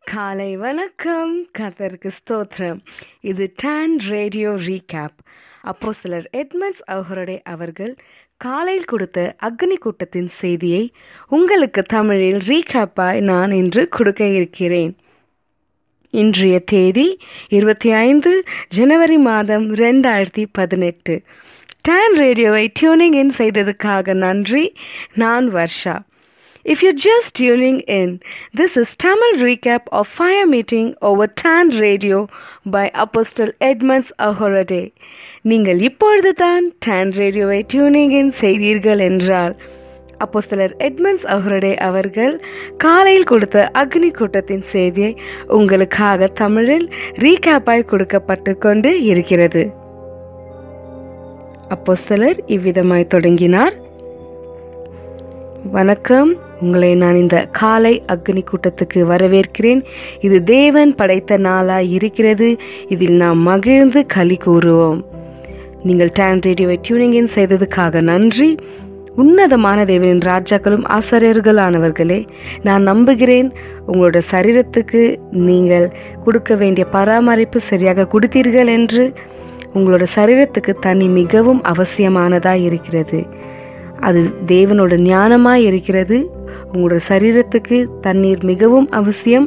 காலை வணக்கம் கத்தருக்கு ஸ்தோத்திரம் இது டான் ரேடியோ ரீகேப் அப்போ சிலர் எட்மண்ட்ஸ் அவர்களுடைய அவர்கள் காலையில் கொடுத்த அக்னி கூட்டத்தின் செய்தியை உங்களுக்கு தமிழில் ரீகேப்பாய் நான் இன்று கொடுக்க இருக்கிறேன் இன்றைய தேதி இருபத்தி ஐந்து ஜனவரி மாதம் ரெண்டாயிரத்தி பதினெட்டு டான் ரேடியோவை டியூனிங் இன் செய்ததுக்காக நன்றி நான் Varsha If you're just tuning in, this is Tamil recap of Fire Meeting over TAN Radio by Apostle Edmunds Ahorade. நீங்கள் இப்பொழுது தான் டான் ரேடியோவை டியூனிங் இன் செய்தீர்கள் என்றால் அப்போஸ்தலர் எட்மண்ட்ஸ் அஹ்ரடே அவர்கள் காலையில் கொடுத்த அக்னி கூட்டத்தின் செய்தியை உங்களுக்காக தமிழில் ரீகேப்பாய் கொடுக்கப்பட்டு கொண்டு இருக்கிறது அப்போஸ்தலர் இவ்விதமாய் தொடங்கினார் வணக்கம் உங்களை நான் இந்த காலை அக்னி கூட்டத்துக்கு வரவேற்கிறேன் இது தேவன் படைத்த நாளாய் இருக்கிறது இதில் நாம் மகிழ்ந்து களி கூறுவோம் நீங்கள் டான் ரேடியோவை டியூனிங் இன் செய்ததுக்காக நன்றி உன்னதமான தேவனின் ராஜாக்களும் ஆசிரியர்களானவர்களே நான் நம்புகிறேன் உங்களோட சரீரத்துக்கு நீங்கள் கொடுக்க வேண்டிய பராமரிப்பு சரியாக கொடுத்தீர்கள் என்று உங்களோட சரீரத்துக்கு தண்ணி மிகவும் அவசியமானதாக இருக்கிறது அது தேவனோட ஞானமாய் இருக்கிறது உங்களோட சரீரத்துக்கு தண்ணீர் மிகவும் அவசியம்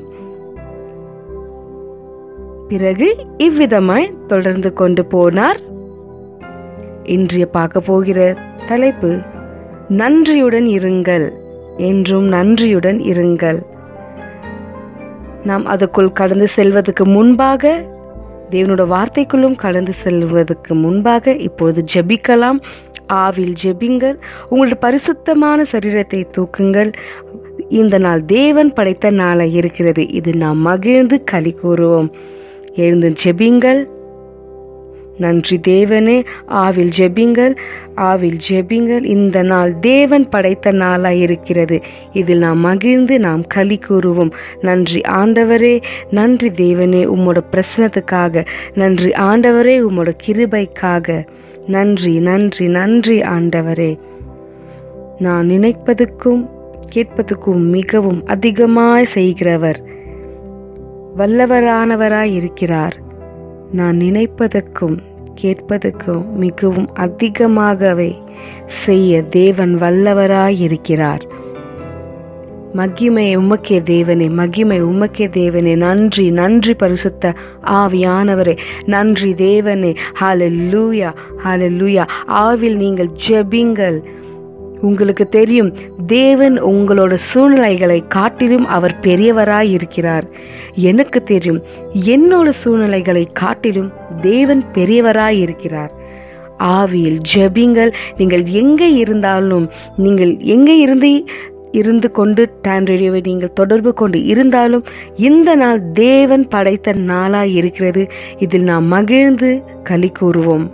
பிறகு இவ்விதமாய் தொடர்ந்து கொண்டு போனார் இன்றைய பார்க்க போகிற தலைப்பு நன்றியுடன் இருங்கள் என்றும் நன்றியுடன் இருங்கள் நாம் அதுக்குள் கடந்து செல்வதற்கு முன்பாக தேவனோட வார்த்தைக்குள்ளும் கடந்து செல்வதற்கு முன்பாக இப்பொழுது ஜெபிக்கலாம் ஆவில் ஜெபிங்கள் உங்களோட பரிசுத்தமான சரீரத்தை தூக்குங்கள் இந்த நாள் தேவன் படைத்த நாளை இருக்கிறது இது நாம் மகிழ்ந்து களி கூறுவோம் எழுந்து ஜெபிங்கள் நன்றி தேவனே ஆவில் ஜெபிங்கள் ஆவில் ஜெபிங்கள் இந்த நாள் தேவன் படைத்த நாளாய் இருக்கிறது இதில் நாம் மகிழ்ந்து நாம் களி கூறுவோம் நன்றி ஆண்டவரே நன்றி தேவனே உம்மோட பிரசனத்துக்காக நன்றி ஆண்டவரே உம்மோட கிருபைக்காக நன்றி நன்றி நன்றி ஆண்டவரே நான் நினைப்பதுக்கும் கேட்பதுக்கும் மிகவும் அதிகமாய் செய்கிறவர் வல்லவரானவராய் இருக்கிறார் நான் நினைப்பதற்கும் கேட்பதற்கும் மிகவும் அதிகமாகவே செய்ய தேவன் வல்லவராய் இருக்கிறார் மகிமை உமக்கே தேவனே மகிமை உமக்கே தேவனே நன்றி நன்றி பரிசுத்த ஆவியானவரே நன்றி தேவனே ஹalleluya ஹalleluya ஆவில் நீங்கள் ஜெபிங்கள் உங்களுக்கு தெரியும் தேவன் உங்களோட சூழ்நிலைகளை காட்டிலும் அவர் பெரியவராய் இருக்கிறார் எனக்கு தெரியும் என்னோட சூழ்நிலைகளை காட்டிலும் தேவன் பெரியவராய் இருக்கிறார் ஆவியில் ஜெபிங்கள் நீங்கள் எங்கே இருந்தாலும் நீங்கள் எங்கே இருந்து இருந்து கொண்டு டான் ரேடியோவை நீங்கள் தொடர்பு கொண்டு இருந்தாலும் இந்த நாள் தேவன் படைத்த நாளாய் இருக்கிறது இதில் நாம் மகிழ்ந்து களி கூறுவோம்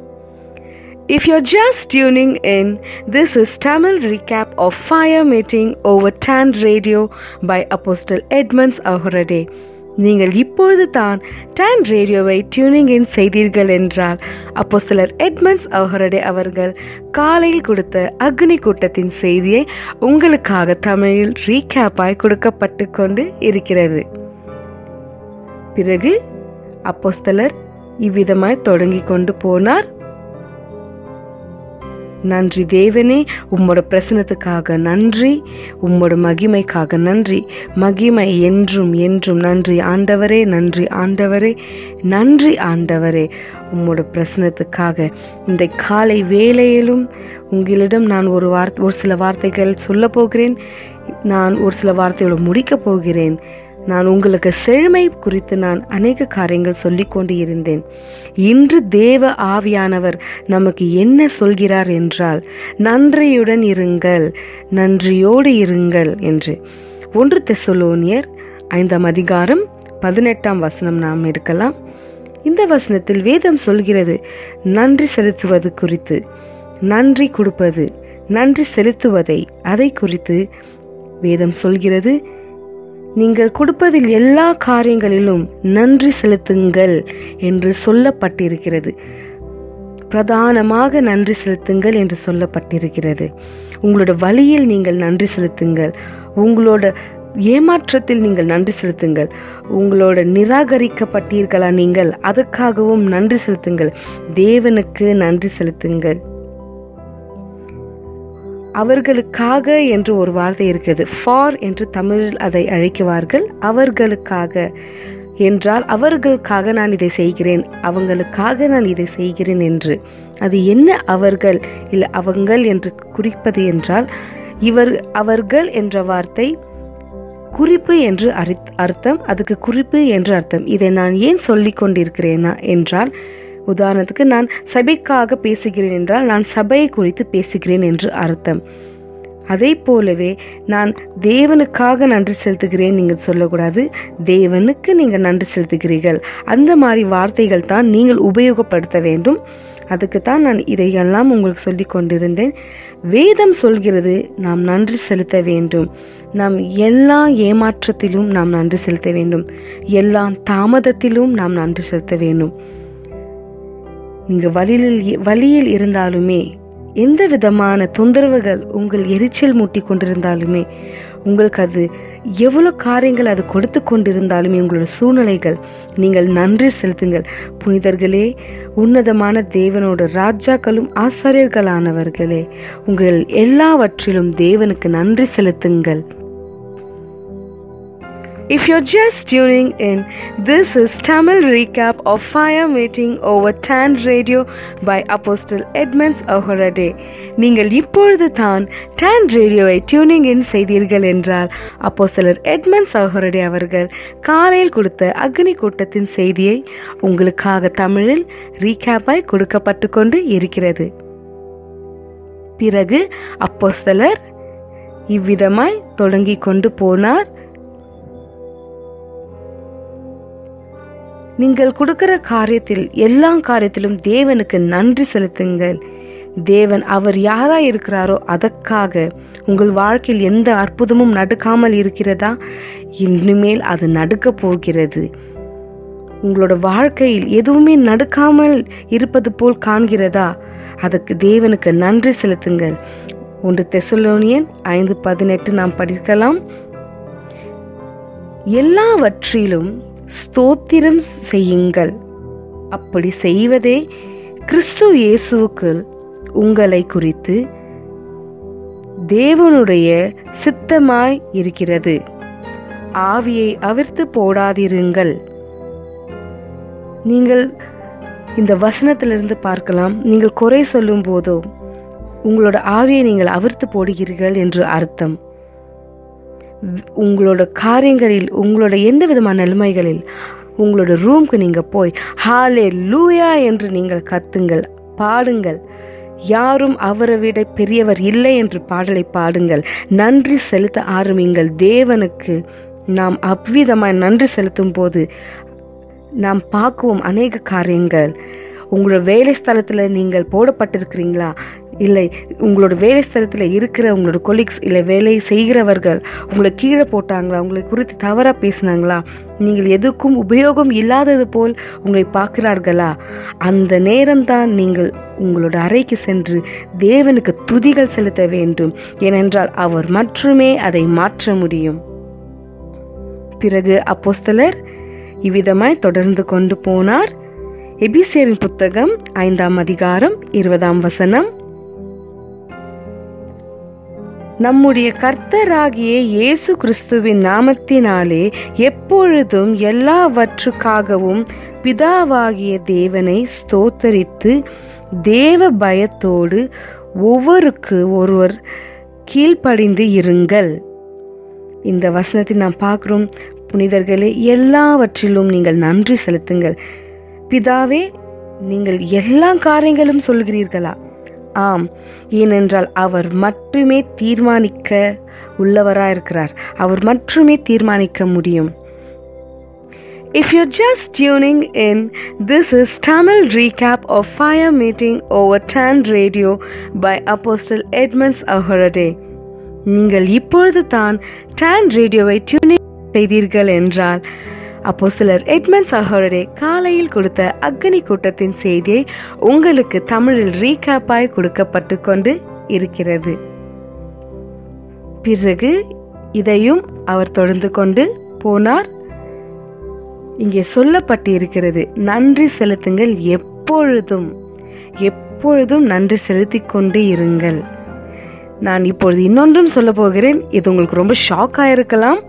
If you're just tuning in, this is Tamil recap of Fire Meeting over Tan Radio by Apostle Edmunds Ahurade. நீங்கள் இப்பொழுது தான் டான் ரேடியோவை டியூனிங் இன் செய்தீர்கள் என்றால் அப்போஸ்தலர் எட்மண்ட்ஸ் அவரடே அவர்கள் காலையில் கொடுத்த அக்னி கூட்டத்தின் செய்தியை உங்களுக்காக தமிழில் ரீகேப்பாய் கொடுக்கப்பட்டு கொண்டு இருக்கிறது பிறகு அப்போஸ்தலர் இவ்விதமாய் தொடங்கி கொண்டு போனார் நன்றி தேவனே உம்மோட பிரசனத்துக்காக நன்றி உம்மோட மகிமைக்காக நன்றி மகிமை என்றும் என்றும் நன்றி ஆண்டவரே நன்றி ஆண்டவரே நன்றி ஆண்டவரே உம்மோட பிரசனத்துக்காக இந்த காலை வேளையிலும் உங்களிடம் நான் ஒரு வார்த்தை ஒரு சில வார்த்தைகள் சொல்ல போகிறேன் நான் ஒரு சில வார்த்தையோடு முடிக்கப் போகிறேன் நான் உங்களுக்கு செழுமை குறித்து நான் அநேக காரியங்கள் சொல்லிக் கொண்டு இருந்தேன் இன்று தேவ ஆவியானவர் நமக்கு என்ன சொல்கிறார் என்றால் நன்றியுடன் இருங்கள் நன்றியோடு இருங்கள் என்று ஒன்று தெசலோனியர் ஐந்தாம் அதிகாரம் பதினெட்டாம் வசனம் நாம் எடுக்கலாம் இந்த வசனத்தில் வேதம் சொல்கிறது நன்றி செலுத்துவது குறித்து நன்றி கொடுப்பது நன்றி செலுத்துவதை அதை குறித்து வேதம் சொல்கிறது நீங்கள் கொடுப்பதில் எல்லா காரியங்களிலும் நன்றி செலுத்துங்கள் என்று சொல்லப்பட்டிருக்கிறது பிரதானமாக நன்றி செலுத்துங்கள் என்று சொல்லப்பட்டிருக்கிறது உங்களோட வழியில் நீங்கள் நன்றி செலுத்துங்கள் உங்களோட ஏமாற்றத்தில் நீங்கள் நன்றி செலுத்துங்கள் உங்களோட நிராகரிக்கப்பட்டீர்களா நீங்கள் அதுக்காகவும் நன்றி செலுத்துங்கள் தேவனுக்கு நன்றி செலுத்துங்கள் அவர்களுக்காக என்று ஒரு வார்த்தை இருக்கிறது ஃபார் என்று தமிழில் அதை அழைக்குவார்கள் அவர்களுக்காக என்றால் அவர்களுக்காக நான் இதை செய்கிறேன் அவங்களுக்காக நான் இதை செய்கிறேன் என்று அது என்ன அவர்கள் இல்லை அவங்கள் என்று குறிப்பது என்றால் இவர் அவர்கள் என்ற வார்த்தை குறிப்பு என்று அரித்- அர்த்தம் அதுக்கு குறிப்பு என்று அர்த்தம் இதை நான் ஏன் சொல்லிக் கொண்டிருக்கிறேனா என்றால் உதாரணத்துக்கு நான் சபைக்காக பேசுகிறேன் என்றால் நான் சபையை குறித்து பேசுகிறேன் என்று அர்த்தம் அதே போலவே நான் தேவனுக்காக நன்றி செலுத்துகிறேன் நீங்கள் சொல்லக்கூடாது தேவனுக்கு நீங்கள் நன்றி செலுத்துகிறீர்கள் அந்த மாதிரி வார்த்தைகள் தான் நீங்கள் உபயோகப்படுத்த வேண்டும் அதுக்கு தான் நான் இதையெல்லாம் உங்களுக்கு சொல்லி கொண்டிருந்தேன் வேதம் சொல்கிறது நாம் நன்றி செலுத்த வேண்டும் நாம் எல்லா ஏமாற்றத்திலும் நாம் நன்றி செலுத்த வேண்டும் எல்லா தாமதத்திலும் நாம் நன்றி செலுத்த வேண்டும் நீங்க வழியில் வழியில் இருந்தாலுமே எந்த விதமான தொந்தரவுகள் உங்கள் எரிச்சல் மூட்டி கொண்டிருந்தாலுமே உங்களுக்கு அது எவ்வளோ காரியங்கள் அது கொடுத்து கொண்டிருந்தாலுமே உங்களோட சூழ்நிலைகள் நீங்கள் நன்றி செலுத்துங்கள் புனிதர்களே உன்னதமான தேவனோட ராஜாக்களும் ஆசாரியர்களானவர்களே உங்கள் எல்லாவற்றிலும் தேவனுக்கு நன்றி செலுத்துங்கள் If you're just tuning in, this is Tamil recap of Fire Meeting over TAN Radio by Apostle Edmonds Ohorade. நீங்கள் இப்பொழுது தான் டான் ரேடியோவை டியூனிங் இன் செய்தீர்கள் என்றால் அப்போஸ்தலர் எட்மண்ட்ஸ் அவருடைய அவர்கள் காலையில் கொடுத்த அக்னி கூட்டத்தின் செய்தியை உங்களுக்காக தமிழில் ரீகேப்பாய் கொடுக்கப்பட்டு கொண்டு இருக்கிறது பிறகு அப்போஸ்தலர் இவ்விதமாய் தொடங்கி கொண்டு போனார் நீங்கள் கொடுக்கிற காரியத்தில் எல்லா காரியத்திலும் தேவனுக்கு நன்றி செலுத்துங்கள் தேவன் அவர் யாரா இருக்கிறாரோ அதற்காக உங்கள் வாழ்க்கையில் எந்த அற்புதமும் நடக்காமல் இருக்கிறதா இனிமேல் அது நடக்க போகிறது உங்களோட வாழ்க்கையில் எதுவுமே நடக்காமல் இருப்பது போல் காண்கிறதா அதுக்கு தேவனுக்கு நன்றி செலுத்துங்கள் ஒன்று தெசலோனியன் ஐந்து பதினெட்டு நாம் படிக்கலாம் எல்லாவற்றிலும் ஸ்தோத்திரம் செய்யுங்கள் அப்படி செய்வதே கிறிஸ்து இயேசுவுக்கு உங்களை குறித்து தேவனுடைய சித்தமாய் இருக்கிறது ஆவியை அவிர்த்து போடாதிருங்கள் நீங்கள் இந்த வசனத்திலிருந்து பார்க்கலாம் நீங்கள் குறை சொல்லும் போதோ உங்களோட ஆவியை நீங்கள் அவிர்த்து போடுகிறீர்கள் என்று அர்த்தம் உங்களோட காரியங்களில் உங்களோட எந்த விதமான நிலைமைகளில் உங்களோட ரூம்க்கு நீங்க போய் ஹாலே லூயா என்று நீங்கள் கத்துங்கள் பாடுங்கள் யாரும் அவரை விட பெரியவர் இல்லை என்று பாடலை பாடுங்கள் நன்றி செலுத்த ஆரம்பிங்கள் தேவனுக்கு நாம் அவ்விதமாய் நன்றி செலுத்தும் போது நாம் பார்க்குவோம் அநேக காரியங்கள் உங்களோட வேலை ஸ்தலத்தில் நீங்கள் போடப்பட்டிருக்கிறீங்களா இல்லை உங்களோட வேலை ஸ்தலத்தில் இருக்கிற உங்களோட கொலீக்ஸ் இல்லை வேலை செய்கிறவர்கள் உங்களை கீழே போட்டாங்களா உங்களை குறித்து தவறாக பேசினாங்களா நீங்கள் எதுக்கும் உபயோகம் இல்லாதது போல் உங்களை பார்க்கிறார்களா அந்த நேரம்தான் நீங்கள் உங்களோட அறைக்கு சென்று தேவனுக்கு துதிகள் செலுத்த வேண்டும் ஏனென்றால் அவர் மட்டுமே அதை மாற்ற முடியும் பிறகு அப்போஸ்தலர் இவ்விதமாய் தொடர்ந்து கொண்டு போனார் எபிசியரின் புத்தகம் ஐந்தாம் அதிகாரம் இருபதாம் வசனம் நம்முடைய கர்த்தராகிய இயேசு கிறிஸ்துவின் நாமத்தினாலே எப்பொழுதும் எல்லாவற்றுக்காகவும் பிதாவாகிய தேவனை ஸ்தோத்தரித்து தேவ பயத்தோடு ஒவ்வொருக்கு ஒருவர் கீழ்ப்படிந்து இருங்கள் இந்த வசனத்தை நாம் பார்க்கிறோம் புனிதர்களே எல்லாவற்றிலும் நீங்கள் நன்றி செலுத்துங்கள் பிதாவே நீங்கள் எல்லா காரியங்களும் சொல்கிறீர்களா ஆம் ஏனென்றால் அவர் மட்டுமே தீர்மானிக்க உள்ளவராயிருக்கிறார் அவர் மட்டுமே தீர்மானிக்க முடியும் If you're just tuning in, this is Tamil recap of Fire Meeting over Tan Radio by Apostle Edmonds Ahorade. நீங்கள் இப்பொழுது தான் டான் ரேடியோவை டியூனிங் செய்தீர்கள் என்றால் அப்போ சிலர் எட்மண்ட் சஹோரடே காலையில் கொடுத்த அக்னி கூட்டத்தின் செய்தியை உங்களுக்கு தமிழில் ரீகேப்பாய் கொடுக்கப்பட்டு கொண்டு இருக்கிறது பிறகு இதையும் அவர் தொடர்ந்து கொண்டு போனார் இங்கே சொல்லப்பட்டு இருக்கிறது நன்றி செலுத்துங்கள் எப்பொழுதும் எப்பொழுதும் நன்றி செலுத்திக் கொண்டு இருங்கள் நான் இப்பொழுது இன்னொன்றும் சொல்ல போகிறேன் இது உங்களுக்கு ரொம்ப ஷாக் ஆயிருக்கலாம்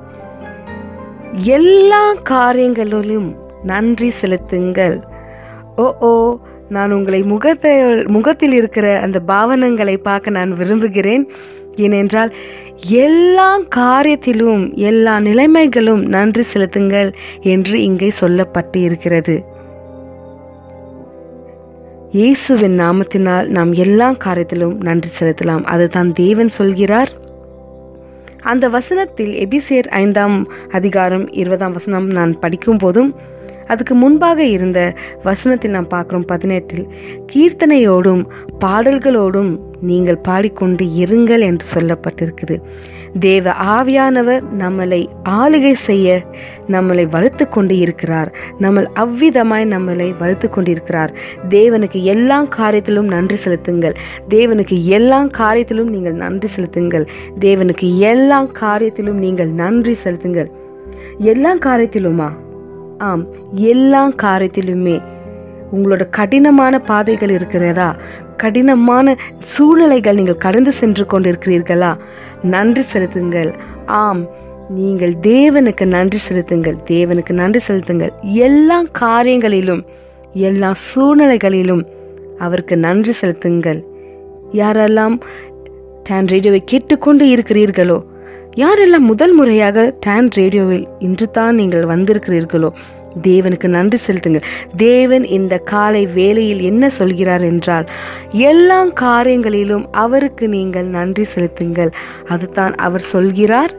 எல்லா காரியங்களிலும் நன்றி செலுத்துங்கள் ஓ ஓ நான் உங்களை முகத்தை முகத்தில் இருக்கிற அந்த பாவனங்களை பார்க்க நான் விரும்புகிறேன் ஏனென்றால் எல்லா காரியத்திலும் எல்லா நிலைமைகளும் நன்றி செலுத்துங்கள் என்று இங்கே சொல்லப்பட்டு இருக்கிறது இயேசுவின் நாமத்தினால் நாம் எல்லா காரியத்திலும் நன்றி செலுத்தலாம் அதுதான் தேவன் சொல்கிறார் அந்த வசனத்தில் எபிசேர் ஐந்தாம் அதிகாரம் இருபதாம் வசனம் நான் படிக்கும் போதும் அதுக்கு முன்பாக இருந்த வசனத்தில் நாம் பார்க்கிறோம் பதினெட்டில் கீர்த்தனையோடும் பாடல்களோடும் நீங்கள் பாடிக்கொண்டு இருங்கள் என்று சொல்லப்பட்டிருக்குது தேவ ஆவியானவர் நம்மளை ஆளுகை செய்ய நம்மளை வளர்த்து கொண்டு இருக்கிறார் நம்ம அவ்விதமாய் நம்மளை வளர்த்து கொண்டிருக்கிறார் தேவனுக்கு எல்லா காரியத்திலும் நன்றி செலுத்துங்கள் தேவனுக்கு எல்லா காரியத்திலும் நீங்கள் நன்றி செலுத்துங்கள் தேவனுக்கு எல்லா காரியத்திலும் நீங்கள் நன்றி செலுத்துங்கள் எல்லா காரியத்திலுமா ஆம் எல்லா காரியத்திலுமே உங்களோட கடினமான பாதைகள் இருக்கிறதா கடினமான சூழ்நிலைகள் நீங்கள் கடந்து சென்று கொண்டிருக்கிறீர்களா நன்றி செலுத்துங்கள் ஆம் நீங்கள் தேவனுக்கு நன்றி செலுத்துங்கள் தேவனுக்கு நன்றி செலுத்துங்கள் எல்லா காரியங்களிலும் எல்லா சூழ்நிலைகளிலும் அவருக்கு நன்றி செலுத்துங்கள் யாரெல்லாம் டான் ரேடியோவை கேட்டுக்கொண்டு இருக்கிறீர்களோ யாரெல்லாம் முதல் முறையாக டான் ரேடியோவில் இன்று தான் நீங்கள் வந்திருக்கிறீர்களோ தேவனுக்கு நன்றி செலுத்துங்கள் தேவன் இந்த காலை வேளையில் என்ன சொல்கிறார் என்றால் எல்லா காரியங்களிலும் அவருக்கு நீங்கள் நன்றி செலுத்துங்கள் அதுதான் அவர் சொல்கிறார்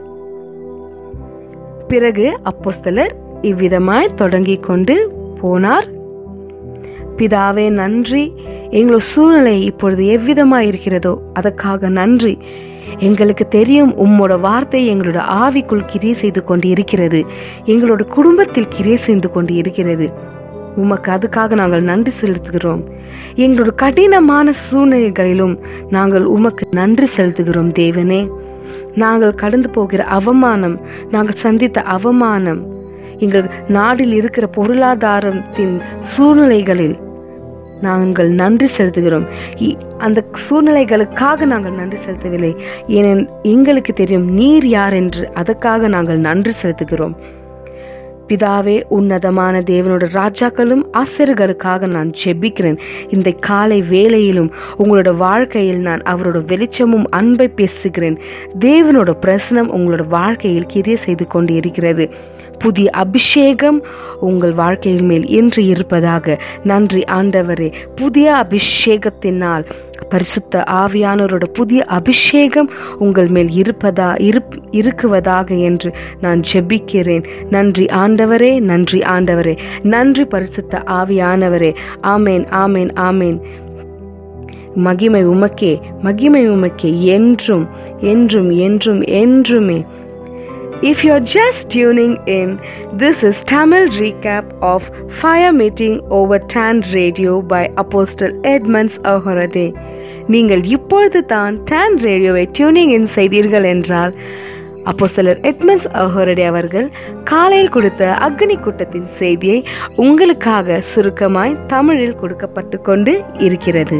பிறகு அப்போஸ்தலர் இவ்விதமாய் தொடங்கி கொண்டு போனார் பிதாவே நன்றி எங்களோட சூழ்நிலை இப்பொழுது எவ்விதமாய் இருக்கிறதோ அதற்காக நன்றி எங்களுக்கு தெரியும் உம்மோட வார்த்தை எங்களோட ஆவிக்குள் கிரியை செய்து கொண்டு இருக்கிறது எங்களோட குடும்பத்தில் கிரியை செய்து கொண்டு இருக்கிறது உமக்கு அதுக்காக நாங்கள் நன்றி செலுத்துகிறோம் எங்களோட கடினமான சூழ்நிலைகளிலும் நாங்கள் உமக்கு நன்றி செலுத்துகிறோம் தேவனே நாங்கள் கடந்து போகிற அவமானம் நாங்கள் சந்தித்த அவமானம் எங்கள் நாட்டில் இருக்கிற பொருளாதாரத்தின் சூழ்நிலைகளில் நாங்கள் நன்றி செலுத்துகிறோம் இ- அந்த சூழ்நிலைகளுக்காக நாங்கள் நன்றி செலுத்தவில்லை ஏனென் எங்களுக்கு தெரியும் நீர் யார் என்று அதற்காக நாங்கள் நன்றி செலுத்துகிறோம் பிதாவே உன்னதமான தேவனோட ராஜாக்களும் ஆசிரியர்களுக்காக நான் ஜெபிக்கிறேன் இந்த காலை வேளையிலும் உங்களோட வாழ்க்கையில் நான் அவரோட வெளிச்சமும் அன்பை பேசுகிறேன் தேவனோட பிரசனம் உங்களோட வாழ்க்கையில் கிரிய செய்து கொண்டு இருக்கிறது புதிய அபிஷேகம் உங்கள் வாழ்க்கையின் மேல் இன்று இருப்பதாக நன்றி ஆண்டவரே புதிய அபிஷேகத்தினால் பரிசுத்த ஆவியானவரோட புதிய அபிஷேகம் உங்கள் மேல் இருப்பதா இருப் இருக்குவதாக என்று நான் ஜெபிக்கிறேன் நன்றி ஆண்டவரே நன்றி ஆண்டவரே நன்றி பரிசுத்த ஆவியானவரே ஆமேன் ஆமேன் ஆமேன் மகிமை உமக்கே மகிமை உமக்கே என்றும் என்றும் என்றும் என்றுமே If you're just tuning in, this is Tamil recap of Fire Meeting over Tan Radio by Apostle Edmonds Ahorade. நீங்கள் இப்பொழுது தான் டான் ரேடியோவை டியூனிங் இன் செய்தீர்கள் என்றால் அப்போஸ்தலர் எட்மண்ட்ஸ் அஹோரடே அவர்கள் காலையில் கொடுத்த அக்னி கூட்டத்தின் செய்தியை உங்களுக்காக சுருக்கமாய் தமிழில் கொடுக்கப்பட்டு கொண்டு இருக்கிறது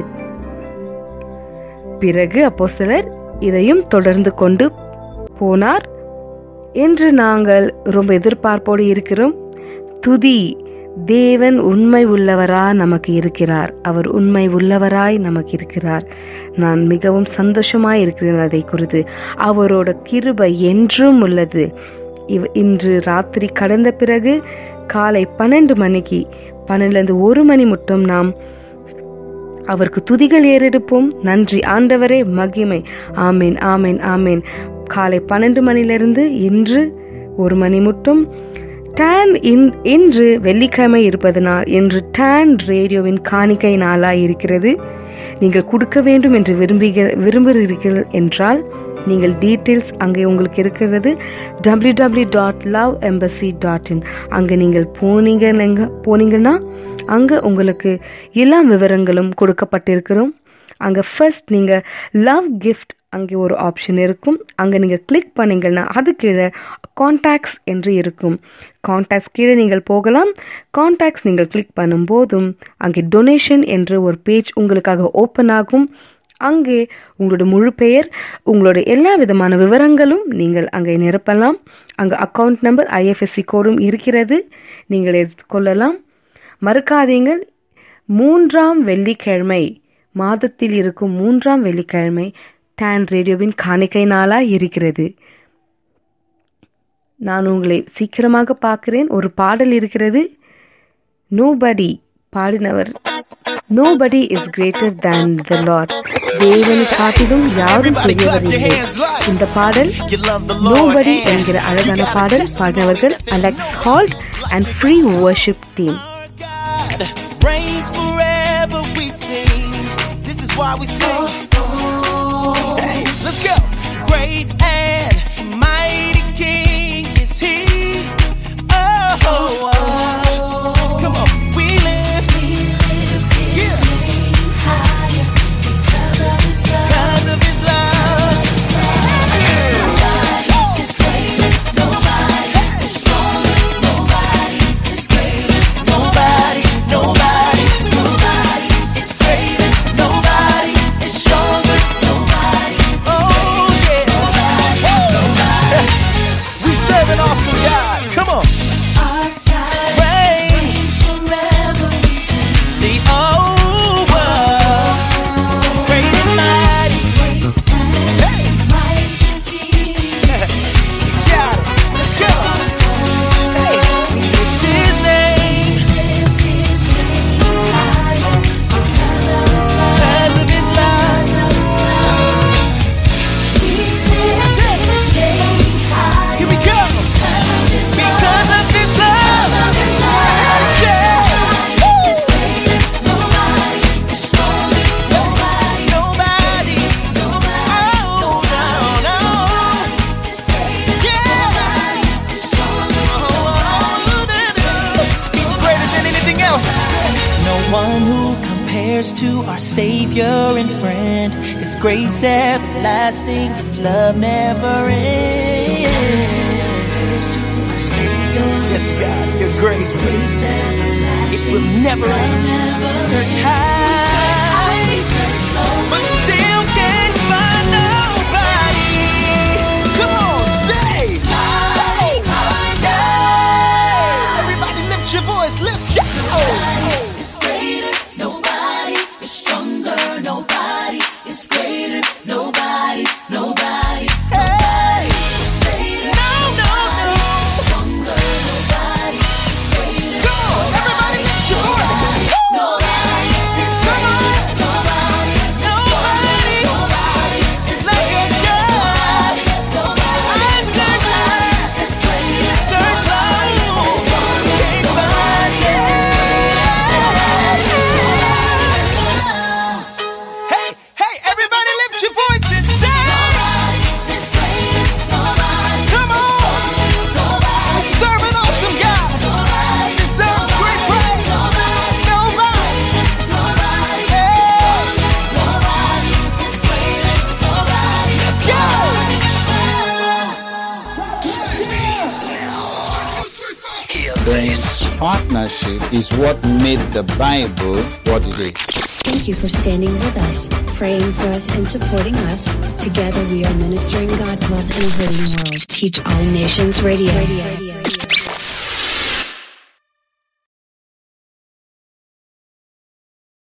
பிறகு அப்போஸ்தலர் இதையும் தொடர்ந்து கொண்டு போனார் என்று நாங்கள் ரொம்ப எதிர்பார்ப்போடு இருக்கிறோம் துதி தேவன் உண்மை உள்ளவரா நமக்கு இருக்கிறார் அவர் உண்மை உள்ளவராய் நமக்கு இருக்கிறார் நான் மிகவும் சந்தோஷமாய் இருக்கிறேன் அதை குறித்து அவரோட கிருபை என்றும் உள்ளது இவ் இன்று ராத்திரி கடந்த பிறகு காலை பன்னெண்டு மணிக்கு பன்னெண்டுலேருந்து ஒரு மணி மட்டும் நாம் அவருக்கு துதிகள் ஏறெடுப்போம் நன்றி ஆண்டவரே மகிமை ஆமேன் ஆமேன் ஆமேன் காலை பன்னெண்டு மணிலிருந்து இன்று ஒரு மணி மட்டும் டான் இன் இன்று வெள்ளிக்கிழமை இருப்பதனால் இன்று டான் ரேடியோவின் காணிக்கை நாளாய் இருக்கிறது நீங்கள் கொடுக்க வேண்டும் என்று விரும்புகிற விரும்புகிறீர்கள் என்றால் நீங்கள் டீட்டெயில்ஸ் அங்கே உங்களுக்கு இருக்கிறது W W dot love embassy dot in அங்கே நீங்கள் போனீங்க போனீங்கன்னா அங்கே உங்களுக்கு எல்லா விவரங்களும் கொடுக்கப்பட்டிருக்கிறோம் அங்கே ஃபர்ஸ்ட் நீங்கள் லவ் கிஃப்ட் அங்கே ஒரு ஆப்ஷன் இருக்கும் அங்கே நீங்கள் கிளிக் பண்ணீங்கன்னா அது கீழே காண்டாக்ட்ஸ் என்று இருக்கும் காண்டாக்ட்ஸ் கீழே நீங்கள் போகலாம் காண்டாக்ட்ஸ் நீங்கள் கிளிக் பண்ணும்போதும் அங்கே டொனேஷன் என்ற ஒரு பேஜ் உங்களுக்காக ஓப்பன் ஆகும் அங்கே உங்களோட முழு பெயர் உங்களோட எல்லா விதமான விவரங்களும் நீங்கள் அங்கே நிரப்பலாம் அங்கே அக்கவுண்ட் நம்பர் ஐஎஃப்எஸ்சி கோடும் இருக்கிறது நீங்கள் எடுத்துக்கொள்ளலாம் மறக்காதீங்கள் மூன்றாம் வெள்ளிக்கிழமை மாதத்தில் இருக்கும் மூன்றாம் வெள்ளிக்கிழமை டான் ரேடியோவின் காணிக்கை நாளாக இருக்கிறது நான் உங்களை சீக்கிரமாக பார்க்கிறேன் ஒரு பாடல் இருக்கிறது நோபடி பாடினவர் nobody is greater than the lord தேவனை காட்டிலும் யாரும் பெரியவர் இல்லை இந்த பாடல் நோபடி என்கிற அழகான பாடல் பாடினவர்கள் Alex Holt and free worship team reigns forever we sing. This is why we sing. Hey, let's go. Great and mighty King is He. Oh, oh, oh. come on, we live. Yeah. Because of His love. Nobody, nobody, nobody is greater. Nobody is stronger. Nobody oh, yeah. We serve an awesome God. Come on. Reigns. See, oh, world. Great and mighty. Hey. Got it. Let's go. Hey. Lift His name. Because of His love. Here we go. Because of His love. Yeah. Nobody. Oh, no, no. Yeah. He's greater than anything else. No one who compares to our Savior and friend. His grace everlasting, His love never ends. Yes, God, your grace, it will never end. Search high, but still can't find nobody. Come on, say. Everybody lift your voice, let's go. is greater, nobody is stronger, nobody is greater, nobody, nobody, Hey, is greater, no, no, no. stronger, nobody is greater, Come on, everybody lift your voice. nobody is greater, nobody is Nobody nobody is like a God. nobody I search high, is greater, search low, can't find Hey, hey, everybody lift your voice and say, is greater, nobody, Come on. We serve an awesome God. Deserves great praise. Nobody. Hey, let's go. This partnership is what made the Bible what it is. Thank you for standing with us, praying for us, and supporting us. Together we are ministering God's love in a hurting world. Teach All Nations Radio.